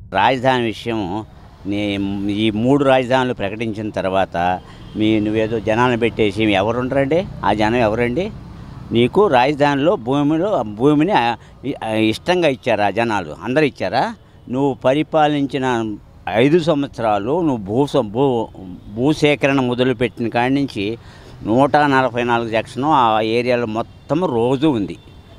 రాజధాని విషయం నీ ఈ మూడు రాజధానులు ప్రకటించిన తర్వాత మీ నువ్వేదో జనాలను పెట్టేసి ఎవరుండరండి ఆ జనం ఎవరండి నీకు రాజధానిలో భూమిలో భూమిని ఆ, ఇ- ఆ, ఇష్టంగా ఇచ్చారా జనాలు అందరు ఇచ్చారా నువ్వు పరిపాలించిన ఐదు సంవత్సరాలు నువ్వు భూ సం- భూ భూసేకరణ మొదలుపెట్టిన కాడి నుంచి నూట నలభై నాలుగు సెక్షన్ ఆ ఏరియాలో మొత్తం రోజు ఉంది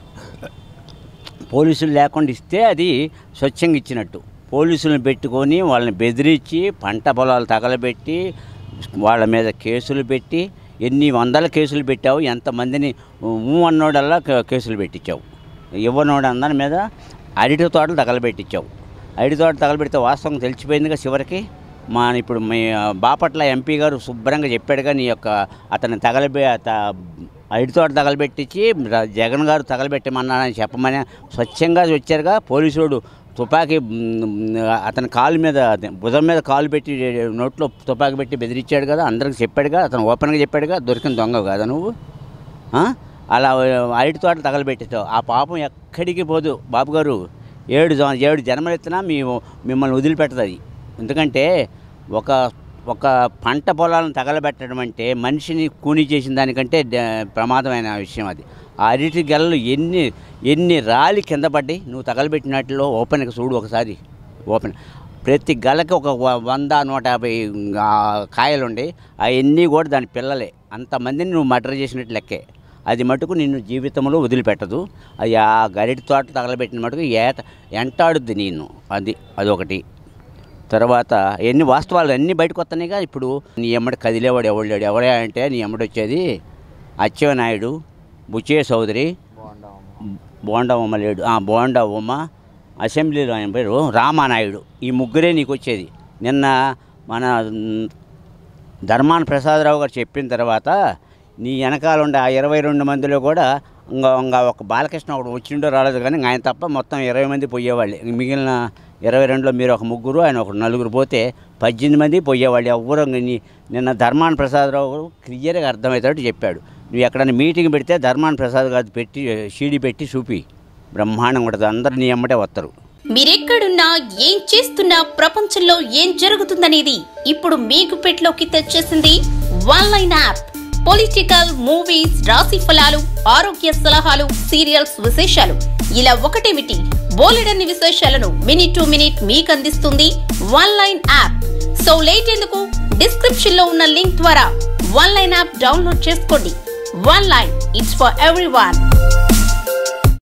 పోలీసులు లేకుండా ఇస్తే అది స్వచ్ఛంగా ఇచ్చినట్టు పోలీసులను పెట్టుకొని వాళ్ళని బెదిరించి పంట పొలాలు తగలబెట్టి వాళ్ళ మీద కేసులు పెట్టి ఎన్ని వందల కేసులు పెట్టావు ఎంతమందిని ఊ అన్నోడల్లా కే- కేసులు పెట్టించావు ఇవ్వనోడు అందరి మీద అరటి తోటలు తగలబెట్టించావు అరటి తోట తగలబెడితే వాస్తవం తెలిసిపోయిందిగా చివరికి మా ఇప్పుడు మీ బాపట్ల ఎంపీ గారు శుభ్రంగా చెప్పాడుగా నీ యొక్క అతన్ని తగలబె త- అరటి తోట తగలబెట్టించి ర- జగన్ గారు తగలబెట్టమన్నాడని చెప్పమని స్వచ్ఛంగా వచ్చారుగా పోలీసుడు తుపాకీ మ్, అతని కాలు మీద అదే భుజం మీద కాలు పెట్టి నోట్లో తుపాకీ పెట్టి బెదిరించాడు కదా అందరికి చెప్పాడుగా అతను ఓపెన్గా చెప్పాడుగా దొరికిన దొంగ కదా నువ్వు ఆ? అలా అరటి తోట తగలబెట్టేసావు ఆ పాపం ఎక్కడికి పోదు బాబు గారు ఏడు జ- ఏడు జన్మలెత్తినా మీ మిమ్మల్ని వదిలిపెట్టదు అది ఎందుకంటే ఒక ఒక పంట పొలాలను తగలబెట్టడం అంటే మనిషిని కూని చేసిన దానికంటే డ- ప్రమాదమైన విషయం అది ఆ అరటి గెలలు ఎన్ని ఎన్ని రాలి కింద పడ్డాయి నువ్వు తగలబెట్టినట్లో ఓపెన్గా చూడు ఒకసారి ఓపెన్ ప్రతి గలకి ఒక వ- వంద నూట యాభై ఆ, కాయలు ఉండి అవన్నీ కూడా దాని పిల్లలే అంతమందిని నువ్వు మర్డర్ చేసినట్టు లెక్కే అది మటుకు నిన్ను జీవితంలో వదిలిపెట్టదు అది ఆ గరిటి తోట తగలబెట్టిన మటుకు ఏట ఎంటాడుద్ది నేను అది అదొకటి తర్వాత ఎన్ని వాస్తవాలు అన్నీ బయటకు వస్తున్నాయిగా ఇప్పుడు నీ ఎమ్మడి కదిలేవాడు ఎవడాడు ఎవడే అంటే నీ ఎమ్మడి వచ్చేది అచ్చెవనాయుడు బుచ్చే చౌదరి బోండా ఉమ్మ లేడు ఆ, బోండా ఉమ్మ అసెంబ్లీలో ఆయన పేరు రామానాయుడు ఈ ముగ్గురే నీకు వచ్చేది నిన్న మన మ్, ధర్మాన ప్రసాదరావు గారు చెప్పిన తర్వాత నీ వెనకాల ఉండే ఆ ఇరవై రెండు మందిలో కూడా ఇంకా ఇంకా ఒక బాలకృష్ణ ఒకడు వచ్చిండో రాలేదు కానీ ఇంక ఆయన తప్ప మొత్తం ఇరవై మంది పోయేవాళ్ళు ఇంక మిగిలిన ఇరవై రెండులో మీరు ఒక ముగ్గురు ఆయన ఒక నలుగురు పోతే పద్దెనిమిది మంది పోయేవాళ్ళు ఎవ్వరు ఇంక నీ నిన్న ధర్మాన ప్రసాదరావు గారు క్లియర్గా అర్థమయ్యేటట్టు చెప్పాడు నువ్వు ఎక్కడైనా మీటింగ్ పెడితే ధర్మాన ప్రసాద్ గారు పెట్టి సీడీ పెట్టి చూపి బ్రహ్మాండంగా ఉంటుంది అందరు నీ ఎమ్మటే వస్తారు మీరెక్కడున్నా ఏం చేస్తున్నా ప్రపంచంలో ఏం జరుగుతుందనేది ఇప్పుడు మీకు పెట్లోకి తెచ్చేసింది one line app political movies రాశి ఫలాలు ఆరోగ్య సలహాలు సీరియల్స్ విశేషాలు ఇలా ఒకటేమిటి బోలెడన్ని విశేషాలను మినిట్ టు మినిట్ మీకు అందిస్తుంది one line app so late ఎందుకు డిస్క్రిప్షన్ లో ఉన్న లింక్ ద్వారా వన్ లైన్ యాప్ డౌన్లోడ్ చేసుకోండి one line it's for every